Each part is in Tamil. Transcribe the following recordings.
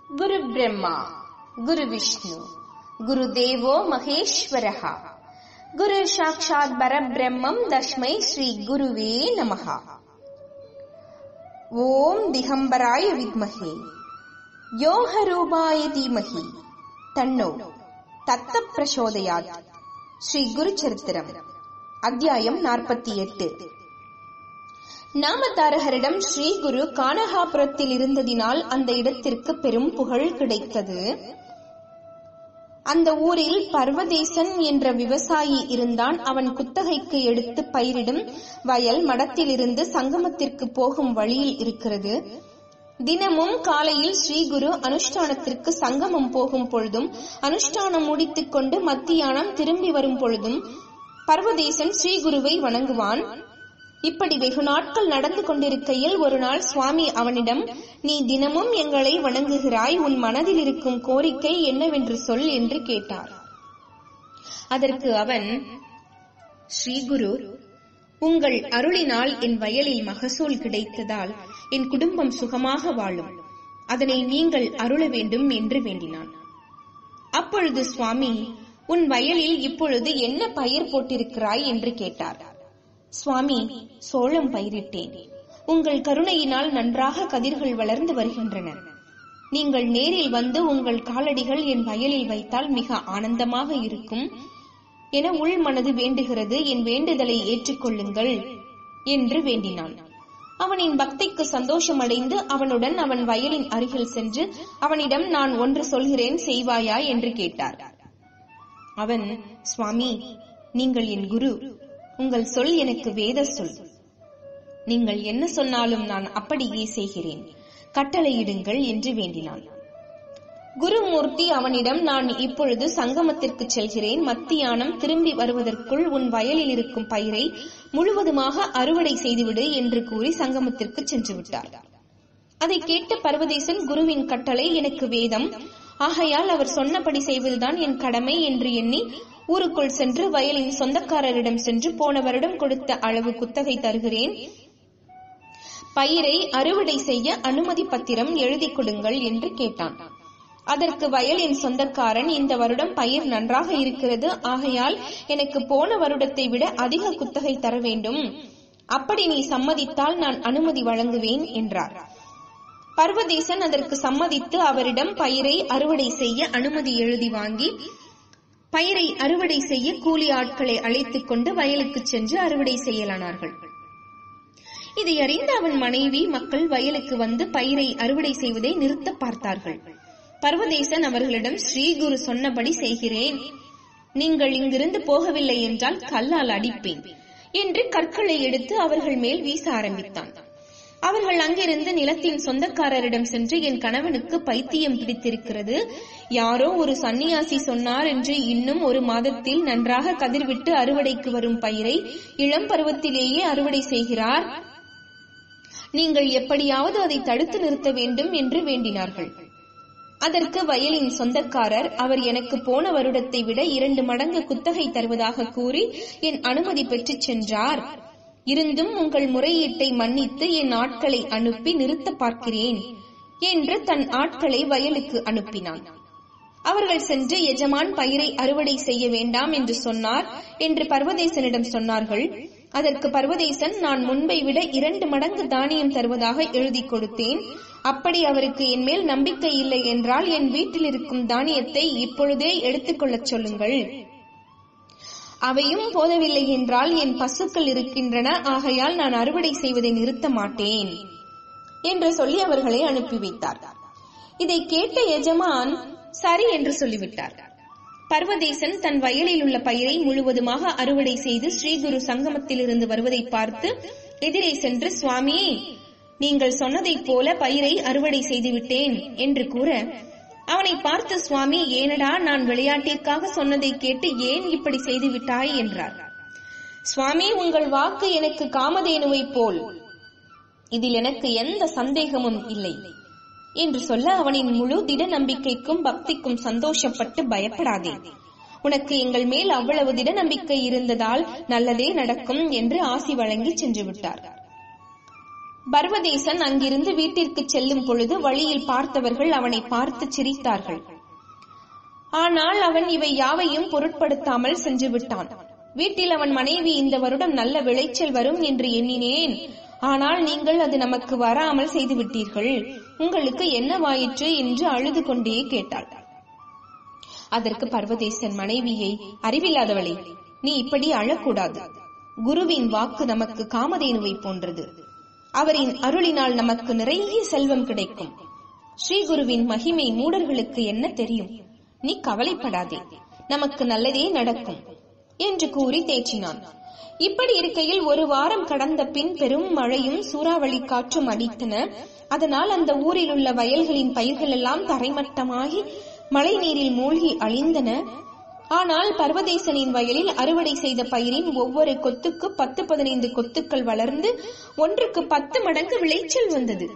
குரு பிரம்மா குரு விஷ்ணு குரு தேவோ மகேஸ்வரः குரு சாட்சாத் பரபிரம்மம் தஸ்மை ஸ்ரீ குருவே நமः ஓம் திகம்பராய வித்மஹே யோகரூபாய தீமஹி தன்னோ தத்த பிரசோதயாத் ஸ்ரீ குரு சரித்திரம் அத்தியாயம் நாற்பத்தி எட்டு நாமதாரகரிடம் ஸ்ரீ குரு கானகாபுரத்தில் இருந்ததினால் அந்த இடத்திற்கு பெரும் புகழ் கிடைத்தது அந்த ஊரில் பர்வதேசன் என்ற விவசாயி இருந்தான் அவன் குத்தகைக்கு எடுத்து பயிரிடும் வயல் மடத்திலிருந்து சங்கமத்திற்கு போகும் வழியில் இருக்கிறது தினமும் காலையில் ஸ்ரீகுரு அனுஷ்டானத்திற்கு சங்கமம் போகும் பொழுதும் அனுஷ்டானம் முடித்துக் கொண்டு மத்தியானம் திரும்பி வரும் பொழுதும் பர்வதேசன் ஸ்ரீகுருவை வணங்குவான் இப்படி வெகு நாட்கள் நடந்து கொண்டிருக்கையில் ஒரு நாள் சுவாமி அவனிடம் நீ தினமும் எங்களை வணங்குகிறாய் உன் மனதில் இருக்கும் கோரிக்கை என்னவென்று சொல் என்று கேட்டார் அதற்கு அவன் ஸ்ரீகுரு உங்கள் அருளினால் என் வயலில் மகசூல் கிடைத்ததால் என் குடும்பம் சுகமாக வாழும் அதனை நீங்கள் அருள வேண்டும் என்று வேண்டினான் அப்பொழுது சுவாமி உன் வயலில் இப்பொழுது என்ன பயிர் போட்டிருக்கிறாய் என்று கேட்டார் சுவாமி சோளம் பயிரிட்டேன் உங்கள் கருணையினால் நன்றாக கதிர்கள் வளர்ந்து வருகின்றன நீங்கள் நேரில் வந்து உங்கள் காலடிகள் என் வயலில் வைத்தால் மிக ஆனந்தமாக இருக்கும் என உள் மனது வேண்டுகிறது என் வேண்டுதலை ஏற்றுக்கொள்ளுங்கள் என்று வேண்டினான் அவனின் பக்திக்கு சந்தோஷமடைந்து அவனுடன் அவன் வயலின் அருகில் சென்று அவனிடம் நான் ஒன்று சொல்கிறேன் செய்வாயா என்று கேட்டார் அவன் சுவாமி நீங்கள் என் குரு உங்கள் சொல் எனக்கு வேத சொல் நீங்கள் என்ன சொன்னாலும் நான் அப்படியே செய்கிறேன் கட்டளையிடுங்கள் என்று வேண்டினான் குருமூர்த்தி அவனிடம் நான் இப்பொழுது சங்கமத்திற்கு செல்கிறேன் மத்தியானம் திரும்பி வருவதற்குள் உன் வயலில் இருக்கும் பயிரை முழுவதுமாக அறுவடை செய்துவிடு என்று கூறி சங்கமத்திற்கு சென்று விட்டார் அதை கேட்ட பர்வதேசன் குருவின் கட்டளை எனக்கு வேதம் ஆகையால் அவர் சொன்னபடி செய்வதுதான் என் கடமை என்று எண்ணி ஊருக்குள் சென்று வயலின் சொந்தக்காரரிடம் சென்று போன வருடம் கொடுத்த அளவு குத்தகை தருகிறேன் பயிரை அறுவடை செய்ய அனுமதி பத்திரம் எழுதி கொடுங்கள் என்று கேட்டான் அதற்கு வயலின் சொந்தக்காரன் இந்த வருடம் பயிர் நன்றாக இருக்கிறது ஆகையால் எனக்கு போன வருடத்தை விட அதிக குத்தகை தர வேண்டும் அப்படி நீ சம்மதித்தால் நான் அனுமதி வழங்குவேன் என்றார் பர்வதேசன் அதற்கு சம்மதித்து அவரிடம் பயிரை அறுவடை செய்ய அனுமதி எழுதி வாங்கி பயிரை அறுவடை செய்ய கூலி ஆட்களை அழைத்துக் கொண்டு வயலுக்கு சென்று அறுவடை செய்யலானார்கள் இதை அறிந்த அவன் மனைவி மக்கள் வயலுக்கு வந்து பயிரை அறுவடை செய்வதை நிறுத்த பார்த்தார்கள் பர்வதேசன் அவர்களிடம் ஸ்ரீகுரு சொன்னபடி செய்கிறேன் நீங்கள் இங்கிருந்து போகவில்லை என்றால் கல்லால் அடிப்பேன் என்று கற்களை எடுத்து அவர்கள் மேல் வீச ஆரம்பித்தான் அவர்கள் அங்கிருந்து நிலத்தின் சொந்தக்காரரிடம் சென்று என் கணவனுக்கு பைத்தியம் பிடித்திருக்கிறது யாரோ ஒரு சன்னியாசி சொன்னார் என்று இன்னும் ஒரு மாதத்தில் நன்றாக கதிர்விட்டு அறுவடைக்கு வரும் பயிரை இளம் பருவத்திலேயே அறுவடை செய்கிறார் நீங்கள் எப்படியாவது அதை தடுத்து நிறுத்த வேண்டும் என்று வேண்டினார்கள் அதற்கு வயலின் சொந்தக்காரர் அவர் எனக்கு போன வருடத்தை விட இரண்டு மடங்கு குத்தகை தருவதாக கூறி என் அனுமதி பெற்று சென்றார் இருந்தும் உங்கள் முறையீட்டை மன்னித்து என் ஆட்களை அனுப்பி நிறுத்த பார்க்கிறேன் என்று தன் ஆட்களை வயலுக்கு அனுப்பினான் அவர்கள் சென்று எஜமான் பயிரை அறுவடை செய்ய வேண்டாம் என்று சொன்னார் என்று பர்வதேசனிடம் சொன்னார்கள் அதற்கு பர்வதேசன் நான் முன்பை விட இரண்டு மடங்கு தானியம் தருவதாக எழுதி கொடுத்தேன் அப்படி அவருக்கு என் மேல் நம்பிக்கை இல்லை என்றால் என் வீட்டில் இருக்கும் தானியத்தை இப்பொழுதே எடுத்துக்கொள்ளச் சொல்லுங்கள் அவையும் போதவில்லை என்றால் என் பசுக்கள் இருக்கின்றன ஆகையால் நான் அறுவடை செய்வதை நிறுத்த மாட்டேன் என்று சொல்லி அவர்களை அனுப்பி வைத்தார் இதை கேட்ட எஜமான் சரி என்று சொல்லிவிட்டார் பர்வதேசன் தன் வயலில் உள்ள பயிரை முழுவதுமாக அறுவடை செய்து ஸ்ரீகுரு சங்கமத்தில் இருந்து வருவதை பார்த்து எதிரே சென்று சுவாமி நீங்கள் சொன்னதைப் போல பயிரை அறுவடை செய்து விட்டேன் என்று கூற அவனை பார்த்து சுவாமி ஏனடா நான் விளையாட்டிற்காக சொன்னதை கேட்டு ஏன் இப்படி செய்து விட்டாய் என்றார் சுவாமி உங்கள் வாக்கு எனக்கு காமதேனுவை போல் இதில் எனக்கு எந்த சந்தேகமும் இல்லை என்று சொல்ல அவனின் முழு திட நம்பிக்கைக்கும் பக்திக்கும் சந்தோஷப்பட்டு பயப்படாதே உனக்கு எங்கள் மேல் அவ்வளவு திட நம்பிக்கை இருந்ததால் நல்லதே நடக்கும் என்று ஆசி வழங்கி சென்று விட்டார் பர்வதேசன் அங்கிருந்து வீட்டிற்கு செல்லும் பொழுது வழியில் பார்த்தவர்கள் அவனை பார்த்து சிரித்தார்கள் ஆனால் அவன் இவை யாவையும் பொருட்படுத்தாமல் சென்று விட்டான் வீட்டில் அவன் மனைவி இந்த வருடம் நல்ல விளைச்சல் வரும் என்று எண்ணினேன் ஆனால் நீங்கள் அது நமக்கு வராமல் செய்து விட்டீர்கள் உங்களுக்கு என்னவாயிற்று என்று அழுது கொண்டே கேட்டாள் அதற்கு பர்வதேசன் மனைவியை அறிவில்லாதவளே நீ இப்படி அழக்கூடாது குருவின் வாக்கு நமக்கு காமதேனுவை போன்றது அவரின் அருளினால் நமக்கு நிறைய செல்வம் கிடைக்கும் ஸ்ரீ குருவின் மகிமை மூடர்களுக்கு என்ன தெரியும் நீ கவலைப்படாதே நமக்கு நல்லதே நடக்கும் என்று கூறி தேற்றினான் இப்படி இருக்கையில் ஒரு வாரம் கடந்த பின் பெரும் மழையும் சூறாவளி காற்றும் அடித்தன அதனால் அந்த ஊரில் உள்ள வயல்களின் பயிர்கள் எல்லாம் தரைமட்டமாகி மழை நீரில் மூழ்கி அழிந்தன ஆனால் பர்வதேசனின் வயலில் அறுவடை செய்த பயிரின் ஒவ்வொரு கொத்துக்கு பத்து பதினைந்து கொத்துக்கள் வளர்ந்து ஒன்றுக்கு பத்து மடங்கு விளைச்சல் வந்தது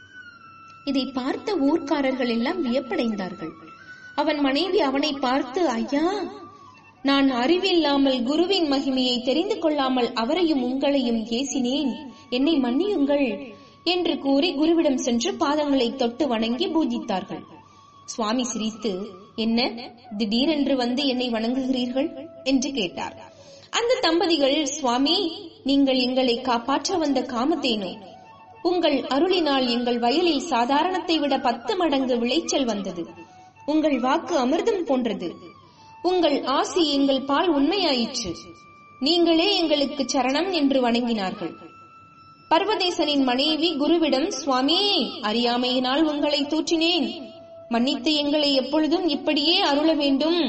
இதை பார்த்த ஊர்க்காரர்கள் எல்லாம் வியப்படைந்தார்கள் அவன் மனைவி அவனை பார்த்து ஐயா நான் அறிவில்லாமல் குருவின் மகிமையை தெரிந்து கொள்ளாமல் அவரையும் உங்களையும் ஏசினேன் என்னை மன்னியுங்கள் என்று கூறி குருவிடம் சென்று பாதங்களை தொட்டு வணங்கி பூஜித்தார்கள் சுவாமி சிரித்து என்ன திடீரென்று வந்து என்னை வணங்குகிறீர்கள் என்று கேட்டார் அந்த தம்பதிகள் சுவாமி நீங்கள் எங்களை காப்பாற்ற வந்த காமத்தேனோ உங்கள் அருளினால் எங்கள் வயலில் சாதாரணத்தை விட பத்து மடங்கு விளைச்சல் வந்தது உங்கள் வாக்கு அமிர்தம் போன்றது உங்கள் ஆசி எங்கள் பால் உண்மையாயிற்று நீங்களே எங்களுக்கு சரணம் என்று வணங்கினார்கள் பர்வதேசனின் மனைவி குருவிடம் சுவாமி அறியாமையினால் உங்களை தூற்றினேன் மன்னித்து எங்களை எப்பொழுதும் இப்படியே அருள வேண்டும்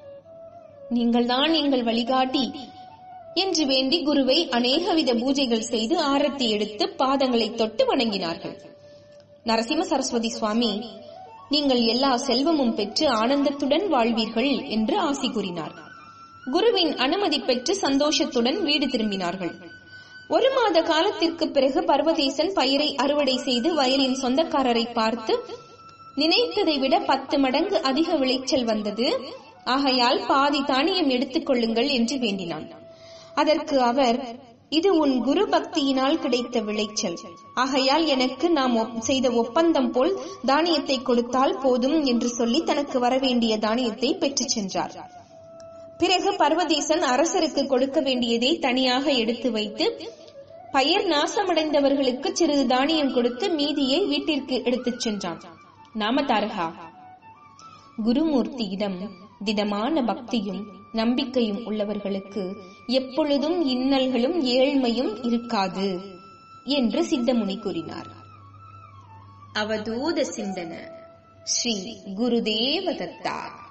நீங்கள்தான் எங்கள் வழிகாட்டி என்று வேண்டி குருவை அநேகவித பூஜைகள் செய்து ஆரத்தி எடுத்து பாதங்களை தொட்டு வணங்கினார்கள் நரசிம்ம சரஸ்வதி சுவாமி நீங்கள் எல்லா செல்வமும் பெற்று ஆனந்தத்துடன் வாழ்வீர்கள் என்று ஆசி கூறினார் குருவின் அனுமதி பெற்று சந்தோஷத்துடன் வீடு திரும்பினார்கள் ஒரு மாத காலத்திற்கு பிறகு பர்வதேசன் பயிரை அறுவடை செய்து வயலின் சொந்தக்காரரை பார்த்து நினைத்ததை விட பத்து மடங்கு அதிக விளைச்சல் வந்தது ஆகையால் பாதி தானியம் எடுத்துக் கொள்ளுங்கள் என்று வேண்டினான் அதற்கு அவர் இது உன் குரு பக்தியினால் கிடைத்த விளைச்சல் ஆகையால் எனக்கு நாம் செய்த ஒப்பந்தம் போல் தானியத்தை கொடுத்தால் போதும் என்று சொல்லி தனக்கு வரவேண்டிய தானியத்தை பெற்றுச் சென்றார் பிறகு பர்வதேசன் அரசருக்கு கொடுக்க வேண்டியதை தனியாக எடுத்து வைத்து பயிர் நாசமடைந்தவர்களுக்கு சிறிது தானியம் கொடுத்து மீதியை வீட்டிற்கு எடுத்துச் சென்றான் நாமதாரகா குருமூர்த்தியிடம் திடமான பக்தியும் நம்பிக்கையும் உள்ளவர்களுக்கு எப்பொழுதும் இன்னல்களும் ஏழ்மையும் இருக்காது என்று சித்தமுனி கூறினார் அவதூத சிந்தன ஸ்ரீ குருதேவ தத்தா